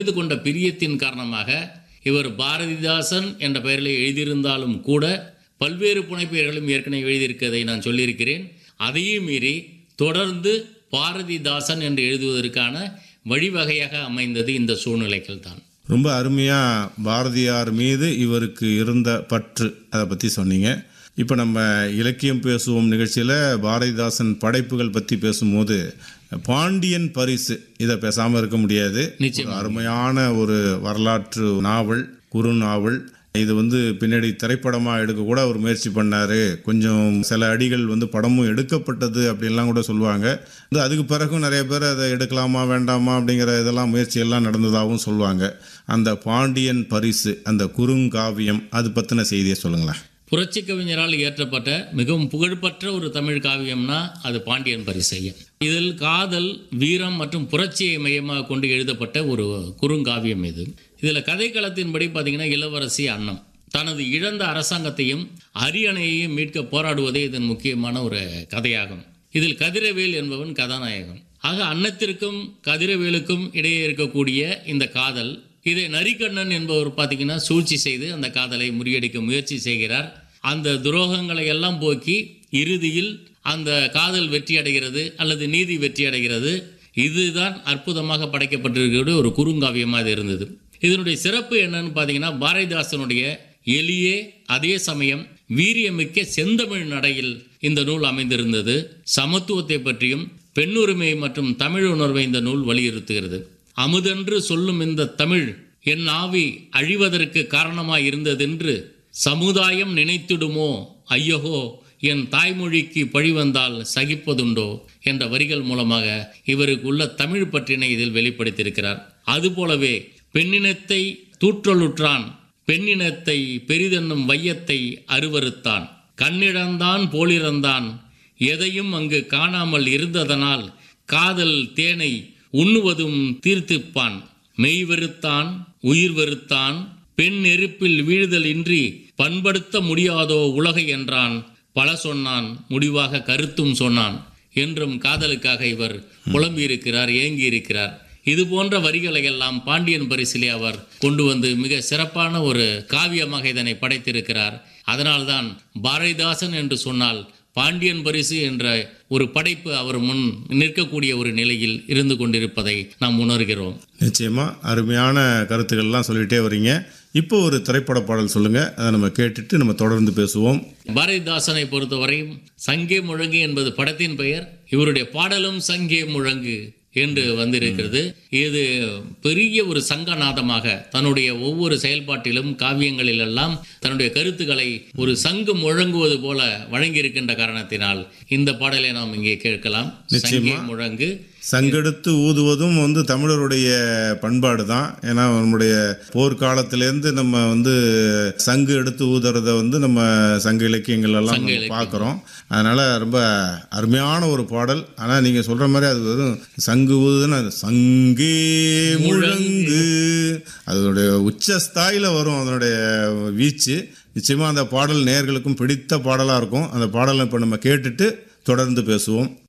இது கொண்ட பிரியத்தின் காரணமாக இவர் பாரதிதாசன் என்ற பெயரில் எழுதியிருந்தாலும் கூட பல்வேறு புனைப்பெயர்களும் ஏற்கனவே எழுதியிருக்கிறதை நான் சொல்லியிருக்கிறேன் அதையும் மீறி தொடர்ந்து பாரதிதாசன் என்று எழுதுவதற்கான வழிவகையாக அமைந்தது இந்த சூழ்நிலைகள் தான் ரொம்ப அருமையாக பாரதியார் மீது இவருக்கு இருந்த பற்று அதை பற்றி சொன்னீங்க இப்போ நம்ம இலக்கியம் பேசுவோம் நிகழ்ச்சியில் பாரதிதாசன் படைப்புகள் பற்றி பேசும்போது பாண்டியன் பரிசு இதை பேசாமல் இருக்க முடியாது நிச்சயமா. ஒரு அருமையான ஒரு வரலாற்று நாவல் குறு நாவல் இது வந்து பின்னாடி திரைப்படமாக எடுக்க கூட அவர் முயற்சி பண்ணார் கொஞ்சம் சில அடிகள் வந்து படமும் எடுக்கப்பட்டது அப்படின்லாம் கூட சொல்லுவாங்க வந்து அதுக்கு பிறகும் நிறைய பேர் அதை எடுக்கலாமா வேண்டாமா அப்படிங்கிற இதெல்லாம் முயற்சியெல்லாம் நடந்ததாகவும் சொல்லுவாங்க அந்த பாண்டியன் பரிசு அந்த குறுங்காவியம் அது பற்றின செய்தியை சொல்லுங்களேன் புரட்சி கவிஞரால் இயற்றப்பட்ட மிகவும் புகழ்பெற்ற ஒரு தமிழ் காவியம்னா அது பாண்டியன் பரிசையம் இதில் காதல் வீரம் மற்றும் புரட்சியை மையமாக கொண்டு எழுதப்பட்ட ஒரு குறுங்காவியம் இது இதில் கதைக்களத்தின்படி பார்த்தீங்கன்னா இளவரசி அன்னம் தனது இழந்த அரசாங்கத்தையும் அரியணையையும் மீட்க போராடுவதே இதன் முக்கியமான ஒரு கதையாகும் இதில் கதிரவேல் என்பவன் கதாநாயகன் ஆக அன்னத்திற்கும் கதிரவேலுக்கும் இடையே இருக்கக்கூடிய இந்த காதல் இதை நரிக்கண்ணன் என்பவர் பார்த்தீங்கன்னா சூழ்ச்சி செய்து அந்த காதலை முறியடிக்க முயற்சி செய்கிறார் அந்த துரோகங்களை எல்லாம் போக்கி இறுதியில் அந்த காதல் வெற்றி அடைகிறது அல்லது நீதி வெற்றி அடைகிறது இதுதான் அற்புதமாக படைக்கப்பட்டிருக்கிற ஒரு குறுங்காவியமாக இது இருந்தது இதனுடைய சிறப்பு என்னன்னு பார்த்தீங்கன்னா பாரதிதாசனுடைய எளிய அதே சமயம் வீரியமிக்க செந்தமிழ் நடையில் இந்த நூல் அமைந்திருந்தது சமத்துவத்தை பற்றியும் பெண்ணுரிமை மற்றும் தமிழ் உணர்வை இந்த நூல் வலியுறுத்துகிறது அமுதென்று சொல்லும் இந்த தமிழ் என் ஆவி அழிவதற்கு காரணமாய் இருந்ததென்று சமுதாயம் நினைத்திடுமோ ஐயகோ என் தாய்மொழிக்கு பழி வந்தால் சகிப்பதுண்டோ என்ற வரிகள் மூலமாக இவருக்கு உள்ள தமிழ் பற்றினை இதில் வெளிப்படுத்தியிருக்கிறார் அதுபோலவே பெண்ணினத்தை தூற்றலுற்றான் பெண்ணினத்தை பெரிதென்னும் வையத்தை அருவருத்தான் கண்ணிழந்தான் போலிறந்தான் எதையும் அங்கு காணாமல் இருந்ததனால் காதல் தேனை உண்ணுவதும் தீர்த்துப்பான் மெய் வெறுத்தான் உயிர் வெறுத்தான் பெண் நெருப்பில் வீழுதல் இன்றி பண்படுத்த முடியாதோ உலகை என்றான் பல சொன்னான் முடிவாக கருத்தும் சொன்னான் என்றும் காதலுக்காக இவர் புலம்பியிருக்கிறார் ஏங்கியிருக்கிறார் இது போன்ற வரிகளை எல்லாம் பாண்டியன் பரிசிலே அவர் கொண்டு வந்து மிக சிறப்பான ஒரு காவியமாக இதனை படைத்திருக்கிறார் அதனால்தான் பாரதிதாசன் என்று சொன்னால் பாண்டியன் பரிசு என்ற ஒரு படைப்பு அவர் முன் நிற்கக்கூடிய ஒரு நிலையில் இருந்து கொண்டிருப்பதை நாம் உணர்கிறோம் நிச்சயமா அருமையான கருத்துக்கள்லாம் சொல்லிகிட்டே வரீங்க இப்போ ஒரு திரைப்பட பாடல் சொல்லுங்க அதை நம்ம கேட்டுட்டு நம்ம தொடர்ந்து பேசுவோம் பாரதிதாசனை பொறுத்தவரையும் சங்கே முழங்கு என்பது படத்தின் பெயர் இவருடைய பாடலும் சங்கே முழங்கு என்று வந்திருக்கிறது இது பெரிய ஒரு சங்கநாதமாக தன்னுடைய ஒவ்வொரு செயல்பாட்டிலும் காவியங்களிலெல்லாம் தன்னுடைய கருத்துக்களை ஒரு சங்கு முழங்குவது போல வழங்கியிருக்கின்ற காரணத்தினால் இந்த பாடலை நாம் இங்கே கேட்கலாம் சங்கே முழங்கு சங்கெடுத்து ஊதுவதும் வந்து தமிழருடைய பண்பாடு தான் ஏன்னா நம்முடைய போர்க்காலத்திலேருந்து நம்ம வந்து சங்கு எடுத்து ஊதுறத வந்து நம்ம சங்க இலக்கியங்கள் எல்லாம் சங்க நம்ம இலக்கியம். பார்க்குறோம் அதனால ரொம்ப அருமையான ஒரு பாடல் ஆனால் நீங்கள் சொல்ற மாதிரி அது வெறும் சங்கு ஊதுன்னு அது சங்கே முழங்கு அதனுடைய உச்ச ஸ்தாயில வரும் அதனுடைய வீச்சு நிச்சயமா அந்த பாடல் நேயர்களுக்கும் பிடித்த பாடலாக இருக்கும் அந்த பாடலை இப்போ நம்ம கேட்டுட்டு தொடர்ந்து பேசுவோம்